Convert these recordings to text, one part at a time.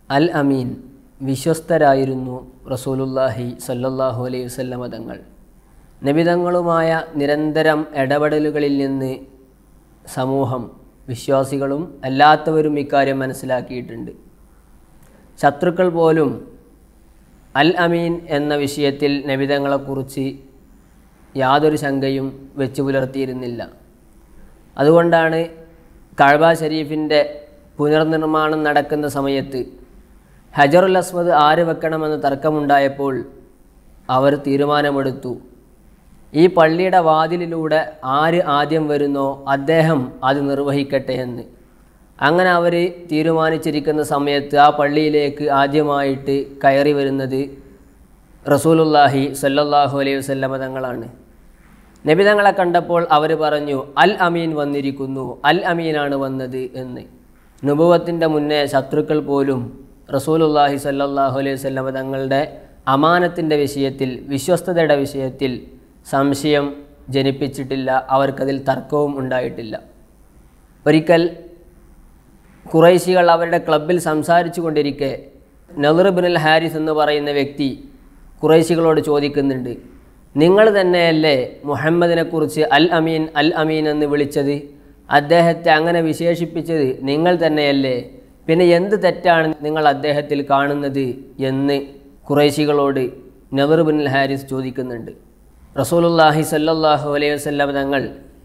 അൽ അമീൻ വിശ്വസ്തരായിരുന്നു റസൂലുല്ലാഹി സല്ലല്ലാഹു അലൈഹി വസല്ലമ തങ്ങൾ നബിതങ്ങളുമായ നിരന്തരം ഇടപെടലുകളിൽ നിന്ന് സമൂഹം വിശ്വാസികളും അല്ലാത്തവരും ഇക്കാര്യം മനസ്സിലാക്കിയിട്ടുണ്ട് ശത്രുക്കൾ പോലും അൽ അമീൻ എന്ന വിഷയത്തിൽ നബിതങ്ങളെക്കുറിച്ച് യാതൊരു ശങ്കയും വെച്ചു പുലർത്തിയിരുന്നില്ല അതുകൊണ്ടാണ് കഴബ ഷരീഫിൻ്റെ പുനർനിർമ്മാണം നടക്കുന്ന സമയത്ത് ഹജറുൽ അസ്മദ് ആര് വെക്കണമെന്ന് തർക്കമുണ്ടായപ്പോൾ അവർ തീരുമാനമെടുത്തു ഈ പള്ളിയുടെ വാതിലിലൂടെ ആര് ആദ്യം വരുന്നോ അദ്ദേഹം അത് നിർവഹിക്കട്ടെ എന്ന് അങ്ങനെ അവർ തീരുമാനിച്ചിരിക്കുന്ന സമയത്ത് ആ പള്ളിയിലേക്ക് ആദ്യമായിട്ട് കയറി വരുന്നത് റസൂലുല്ലാഹി സല്ലല്ലാഹു അലൈഹി വസല്ലമ തങ്ങളാണ് നബി തങ്ങളെ കണ്ടപ്പോൾ അവർ പറഞ്ഞു അൽ അമീൻ വന്നിരിക്കുന്നു അൽ അമീനാണ് വന്നത് എന്ന് നുബുവത്തിൻ്റെ മുന്നേ ശത്രുക്കൾ പോലും റസൂലുല്ലാഹി സല്ലല്ലാഹു അലൈഹി വസല്ലമ തങ്ങളുടെ അമാനത്തിൻ്റെ വിഷയത്തിൽ വിശ്വസ്തതയുടെ വിഷയത്തിൽ സംശയം ജനിപ്പിച്ചിട്ടില്ല അവർക്കതിൽ തർക്കവും ഉണ്ടായിട്ടില്ല ഒരിക്കൽ കുറൈശികൾ അവരുടെ ക്ലബിൽ സംസാരിച്ചു കൊണ്ടിരിക്കെ നദർ ബിൻ ഹാരിസ് എന്ന് പറയുന്ന വ്യക്തി കുറൈശികളോട് ചോദിക്കുന്നുണ്ട് നിങ്ങൾ തന്നെയല്ലേ മുഹമ്മദിനെക്കുറിച്ച് അൽ അമീൻ അൽ അമീൻ എന്ന് വിളിച്ചത് അദ്ദേഹത്തെ അങ്ങനെ വിശേഷിപ്പിച്ചത് നിങ്ങൾ തന്നെയല്ലേ പിന്നെ എന്ത് തെറ്റാണ് നിങ്ങൾ അദ്ദേഹത്തിൽ കാണുന്നത് എന്ന് കുറേശികളോട് നദർ ബിൻ ഹാരിസ് ചോദിക്കുന്നുണ്ട് റസൂലുല്ലാഹി സല്ലല്ലാഹു അലൈഹി വസല്ലം തങ്ങൾ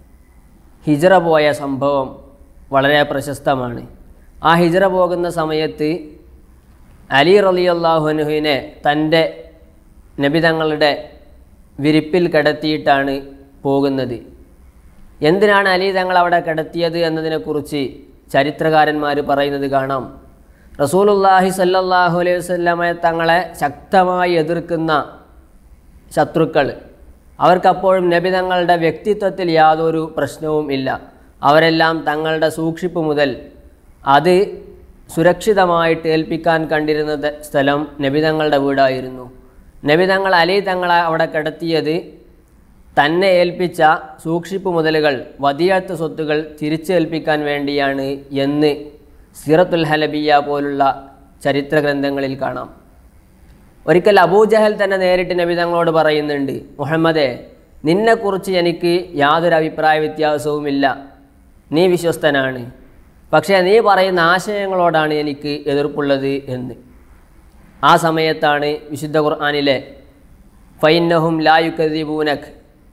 ഹിജറ പോയ സംഭവം വളരെ പ്രശസ്തമാണ് ആ ഹിജറ പോകുന്ന സമയത്ത് അലി റലിയല്ലാഹുനുഹിനെ തൻ്റെ നബിതങ്ങളുടെ വിരിപ്പിൽ കിടത്തിയിട്ടാണ് പോകുന്നത് എന്തിനാണ് അലി തങ്ങൾ അവിടെ കിടത്തിയത് എന്നതിനെക്കുറിച്ച് ചരിത്രകാരന്മാർ പറയുന്നത് കാണാം റസൂലുല്ലാഹി സല്ലല്ലാഹു അലൈഹി വസല്ലമ തങ്ങളെ ശക്തമായി എതിർക്കുന്ന ശത്രുക്കൾ അവർക്കപ്പോഴും നബി തങ്ങളുടെ വ്യക്തിത്വത്തിൽ യാതൊരു പ്രശ്നവും ഇല്ല അവരെല്ലാം തങ്ങളുടെ സൂക്ഷിപ്പ് മുതൽ അത് സുരക്ഷിതമായിട്ട് ഏൽപ്പിക്കാൻ കണ്ടിരുന്ന സ്ഥലം നബിതങ്ങളുടെ വീടായിരുന്നു നബിതങ്ങൾ അലി തങ്ങളെ അവിടെ കിടത്തിയത് തന്നെ ഏൽപ്പിച്ച സൂക്ഷിപ്പ് മുതലുകൾ വതിയാത്ത സ്വത്തുകൾ തിരിച്ചേൽപ്പിക്കാൻ വേണ്ടിയാണ് എന്ന് സിറത്തുൽ ഹലബിയ പോലുള്ള ചരിത്ര ഗ്രന്ഥങ്ങളിൽ കാണാം ഒരിക്കൽ അബൂജഹൽ തന്നെ നേരിട്ട് നബി തങ്ങളോട് പറയുന്നുണ്ട് മുഹമ്മദേ നിന്നെക്കുറിച്ച് എനിക്ക് യാതൊരു അഭിപ്രായ വ്യത്യാസവുമില്ല നീ വിശ്വസ്തനാണ് പക്ഷേ നീ പറയുന്ന ആശയങ്ങളോടാണ് എനിക്ക് എതിർപ്പുള്ളത് എന്ന് ആ സമയത്താണ് വിശുദ്ധ ഖുർആാനിലെ ഫൈനഹും ലായുക്കദീബൂനഖ്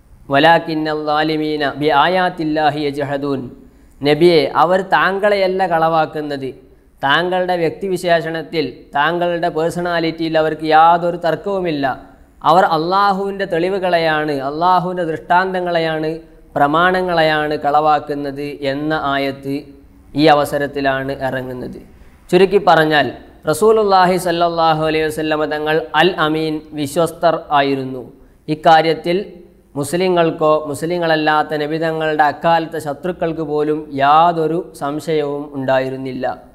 വലാക്കിന്നീന ബി ആയാത്തില്ലാഹി യജഹദൂൻ നബിയെ അവർ താങ്കളെയല്ല കളവാക്കുന്നത് താങ്കളുടെ വ്യക്തിവിശേഷണത്തിൽ താങ്കളുടെ പേഴ്സണാലിറ്റിയിൽ അവർക്ക് യാതൊരു തർക്കവുമില്ല അവർ അള്ളാഹുവിൻ്റെ തെളിവുകളെയാണ് അള്ളാഹുവിൻ്റെ ദൃഷ്ടാന്തങ്ങളെയാണ് പ്രമാണങ്ങളെയാണ് കളവാക്കുന്നത് എന്ന ആയത്ത് ഈ അവസരത്തിലാണ് ഇറങ്ങുന്നത് ചുരുക്കി പറഞ്ഞാൽ റസൂലുല്ലാഹി സല്ലല്ലാഹു അലൈഹി വസല്ലമ തങ്ങൾ അൽ അമീൻ വിശ്വസ്തർ ആയിരുന്നു ഇക്കാര്യത്തിൽ മുസ്ലിങ്ങൾക്കോ മുസ്ലിങ്ങളല്ലാത്ത നബിതങ്ങളുടെ അക്കാലത്തെ ശത്രുക്കൾക്ക് പോലും യാതൊരു സംശയവും ഉണ്ടായിരുന്നില്ല